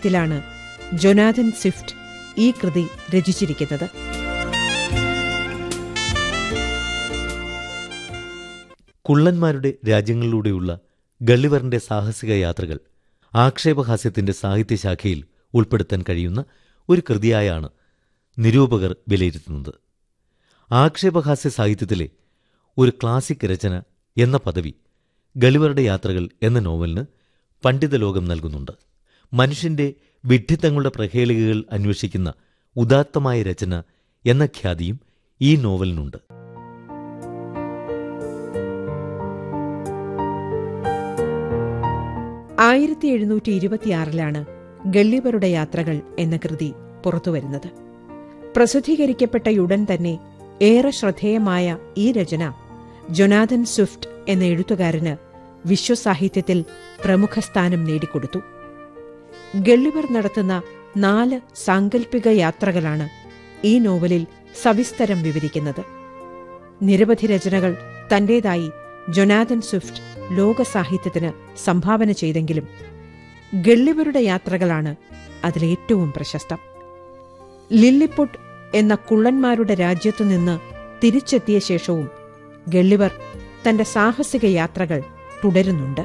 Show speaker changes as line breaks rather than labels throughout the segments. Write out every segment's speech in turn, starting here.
സാഹിത്യത്തിലാണ് Jonathan Swift ഈ കൃതി രചിച്ചിരിക്കുന്നത്
കുള്ളന്മാരുടെ രാജ്യങ്ങളിലൂടെയുള്ള ഗള്ളിവറിന്റെ സാഹസിക യാത്രകൾ ആക്ഷേപഹാസ്യത്തിന്റെ സാഹിത്യശാഖയിൽ ഉൾപ്പെടുത്താൻ കഴിയുന്ന ഒരു കൃതിയായാണ് നിരൂപകർ വിലയിരുത്തുന്നത് ആക്ഷേപഹാസ്യ സാഹിത്യത്തിലെ ഒരു ക്ലാസിക് രചന എന്ന പദവി ഗളിവറുടെ യാത്രകൾ എന്ന നോവലിന് പണ്ഡിത ലോകം നൽകുന്നുണ്ട് മനുഷ്യന്റെ വിഡ്ഢിത്തങ്ങളുടെ പ്രഹേളികകൾ അന്വേഷിക്കുന്ന ഉദാത്തമായ രചന എന്ന ഖ്യാതിയും ഈ നോവലിനുണ്ട്
ആയിരത്തി എഴുന്നൂറ്റി ഇരുപത്തിയാറിലാണ് ഗള്ളിവറുടെ യാത്രകൾ എന്ന കൃതി പുറത്തുവരുന്നത് പ്രസിദ്ധീകരിക്കപ്പെട്ടയുടൻ തന്നെ ഏറെ ശ്രദ്ധേയമായ ഈ രചന ജൊനാഥൻ സ്വിഫ്റ്റ് എന്ന എഴുത്തുകാരന് വിശ്വസാഹിത്യത്തിൽ പ്രമുഖ സ്ഥാനം നേടിക്കൊടുത്തു ഗള്ളിവർ നടത്തുന്ന നാല് സാങ്കല്പിക യാത്രകളാണ് ഈ നോവലിൽ സവിസ്തരം വിവരിക്കുന്നത് നിരവധി രചനകൾ തന്റേതായി ജൊനാഥൻ സ്വിഫ്റ്റ് ലോക സാഹിത്യത്തിന് സംഭാവന ചെയ്തെങ്കിലും ഗള്ളിവരുടെ യാത്രകളാണ് അതിലേറ്റവും പ്രശസ്തം ലില്ലിപുട്ട് എന്ന കുള്ളന്മാരുടെ രാജ്യത്തു നിന്ന് തിരിച്ചെത്തിയ ശേഷവും ഗള്ളിവർ തന്റെ സാഹസിക യാത്രകൾ തുടരുന്നുണ്ട്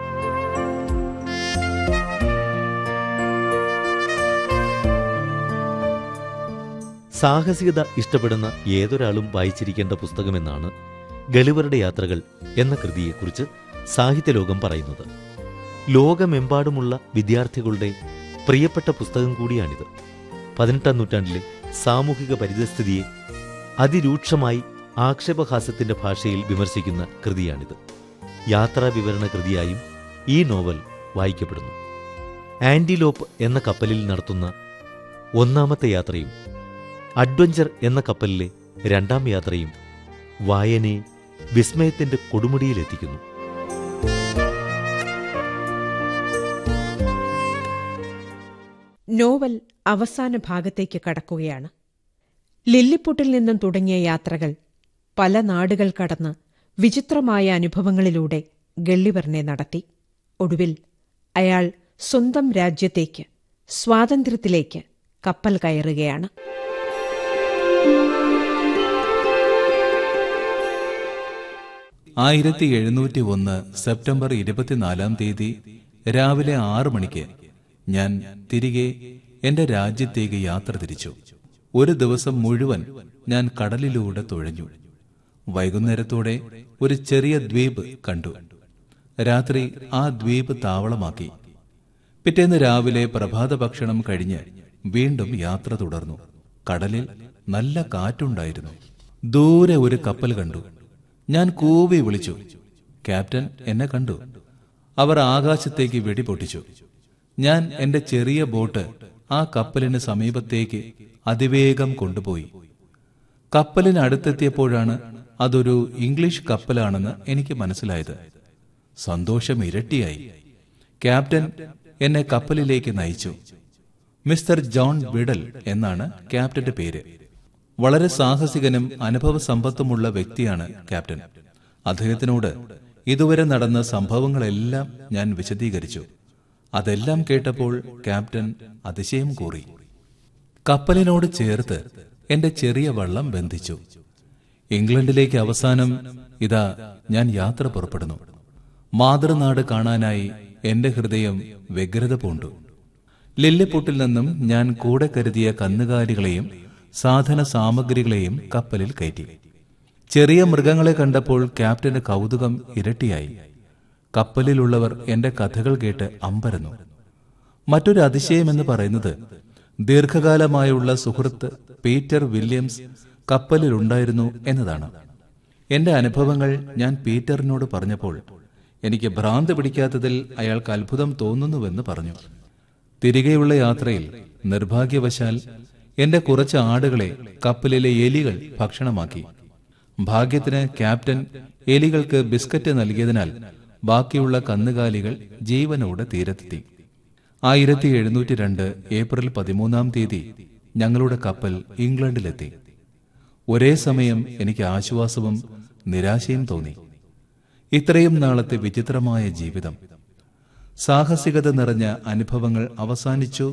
സാഹസികത ഇഷ്ടപ്പെടുന്ന ഏതൊരാളും വായിച്ചിരിക്കേണ്ട പുസ്തകമെന്നാണ് ഗളിവറുടെ യാത്രകൾ എന്ന കൃതിയെക്കുറിച്ച് സാഹിത്യലോകം പറയുന്നത് ലോകമെമ്പാടുമുള്ള വിദ്യാർത്ഥികളുടെ പ്രിയപ്പെട്ട പുസ്തകം കൂടിയാണിത് പതിനെട്ടാം നൂറ്റാണ്ടിലെ സാമൂഹിക പരിതസ്ഥിതിയെ അതിരൂക്ഷമായി ആക്ഷേപഹാസ്യത്തിന്റെ ഭാഷയിൽ വിമർശിക്കുന്ന കൃതിയാണിത് യാത്രാ വിവരണ കൃതിയായും ഈ നോവൽ വായിക്കപ്പെടുന്നു ആന്റിലോപ്പ് എന്ന കപ്പലിൽ നടത്തുന്ന ഒന്നാമത്തെ യാത്രയും അഡ്വഞ്ചർ എന്ന കപ്പലിലെ രണ്ടാം യാത്രയും വായനയെ വിസ്മയത്തിന്റെ കൊടുമുടിയിലെത്തിക്കുന്നു
നോവൽ അവസാന ഭാഗത്തേക്ക് കടക്കുകയാണ് ലില്ലിപ്പൊട്ടിൽ നിന്നും തുടങ്ങിയ യാത്രകൾ പല നാടുകൾ കടന്ന് വിചിത്രമായ അനുഭവങ്ങളിലൂടെ ഗള്ളിവറിനെ നടത്തി ഒടുവിൽ അയാൾ സ്വന്തം രാജ്യത്തേക്ക് സ്വാതന്ത്ര്യത്തിലേക്ക് കപ്പൽ കയറുകയാണ്
ആയിരത്തി എഴുന്നൂറ്റി ഒന്ന് സെപ്റ്റംബർ ഇരുപത്തിനാലാം തീയതി രാവിലെ ആറു മണിക്ക് ഞാൻ തിരികെ എന്റെ രാജ്യത്തേക്ക് യാത്ര തിരിച്ചു ഒരു ദിവസം മുഴുവൻ ഞാൻ കടലിലൂടെ തുഴഞ്ഞു വൈകുന്നേരത്തോടെ ഒരു ചെറിയ ദ്വീപ് കണ്ടു രാത്രി ആ ദ്വീപ് താവളമാക്കി പിറ്റേന്ന് രാവിലെ പ്രഭാത ഭക്ഷണം കഴിഞ്ഞ് വീണ്ടും യാത്ര തുടർന്നു കടലിൽ നല്ല കാറ്റുണ്ടായിരുന്നു ദൂരെ ഒരു കപ്പൽ കണ്ടു ഞാൻ കൂവി വിളിച്ചു ക്യാപ്റ്റൻ എന്നെ കണ്ടു അവർ ആകാശത്തേക്ക് വെടിപൊട്ടിച്ചു ഞാൻ എന്റെ ചെറിയ ബോട്ട് ആ കപ്പലിന് സമീപത്തേക്ക് അതിവേഗം കൊണ്ടുപോയി കപ്പലിന് അടുത്തെത്തിയപ്പോഴാണ് അതൊരു ഇംഗ്ലീഷ് കപ്പലാണെന്ന് എനിക്ക് മനസ്സിലായത് സന്തോഷം ഇരട്ടിയായി ക്യാപ്റ്റൻ എന്നെ കപ്പലിലേക്ക് നയിച്ചു മിസ്റ്റർ ജോൺ ബിഡൽ എന്നാണ് ക്യാപ്റ്റന്റെ പേര് വളരെ സാഹസികനും അനുഭവ സമ്പത്തുമുള്ള വ്യക്തിയാണ് ക്യാപ്റ്റൻ അദ്ദേഹത്തിനോട് ഇതുവരെ നടന്ന സംഭവങ്ങളെല്ലാം ഞാൻ വിശദീകരിച്ചു അതെല്ലാം കേട്ടപ്പോൾ ക്യാപ്റ്റൻ അതിശയം കൂറി കപ്പലിനോട് ചേർത്ത് എന്റെ ചെറിയ വള്ളം ബന്ധിച്ചു ഇംഗ്ലണ്ടിലേക്ക് അവസാനം ഇതാ ഞാൻ യാത്ര പുറപ്പെടുന്നു മാതൃനാട് കാണാനായി എന്റെ ഹൃദയം വ്യഗ്രത പൂണ്ടു ലില്ലിപ്പൊട്ടിൽ നിന്നും ഞാൻ കൂടെ കരുതിയ കന്നുകാലികളെയും സാധന സാമഗ്രികളെയും കപ്പലിൽ കയറ്റി ചെറിയ മൃഗങ്ങളെ കണ്ടപ്പോൾ ക്യാപ്റ്റന്റെ കൗതുകം ഇരട്ടിയായി കപ്പലിലുള്ളവർ എന്റെ കഥകൾ കേട്ട് അമ്പരന്നു മറ്റൊരു അതിശയമെന്ന് പറയുന്നത് ദീർഘകാലമായുള്ള സുഹൃത്ത് പീറ്റർ വില്യംസ് കപ്പലിലുണ്ടായിരുന്നു എന്നതാണ് എന്റെ അനുഭവങ്ങൾ ഞാൻ പീറ്ററിനോട് പറഞ്ഞപ്പോൾ എനിക്ക് ഭ്രാന്ത് പിടിക്കാത്തതിൽ അയാൾക്ക് അത്ഭുതം തോന്നുന്നുവെന്ന് പറഞ്ഞു തിരികെയുള്ള യാത്രയിൽ നിർഭാഗ്യവശാൽ എന്റെ കുറച്ച് ആടുകളെ കപ്പലിലെ എലികൾ ഭക്ഷണമാക്കി ഭാഗ്യത്തിന് ക്യാപ്റ്റൻ എലികൾക്ക് ബിസ്ക്കറ്റ് നൽകിയതിനാൽ ബാക്കിയുള്ള കന്നുകാലികൾ ജീവനോടെ തീരത്തെത്തി ആയിരത്തി എഴുന്നൂറ്റി രണ്ട് ഏപ്രിൽ പതിമൂന്നാം തീയതി ഞങ്ങളുടെ കപ്പൽ ഇംഗ്ലണ്ടിലെത്തി ഒരേ സമയം എനിക്ക് ആശ്വാസവും നിരാശയും തോന്നി ഇത്രയും നാളത്തെ വിചിത്രമായ ജീവിതം സാഹസികത നിറഞ്ഞ അനുഭവങ്ങൾ അവസാനിച്ചു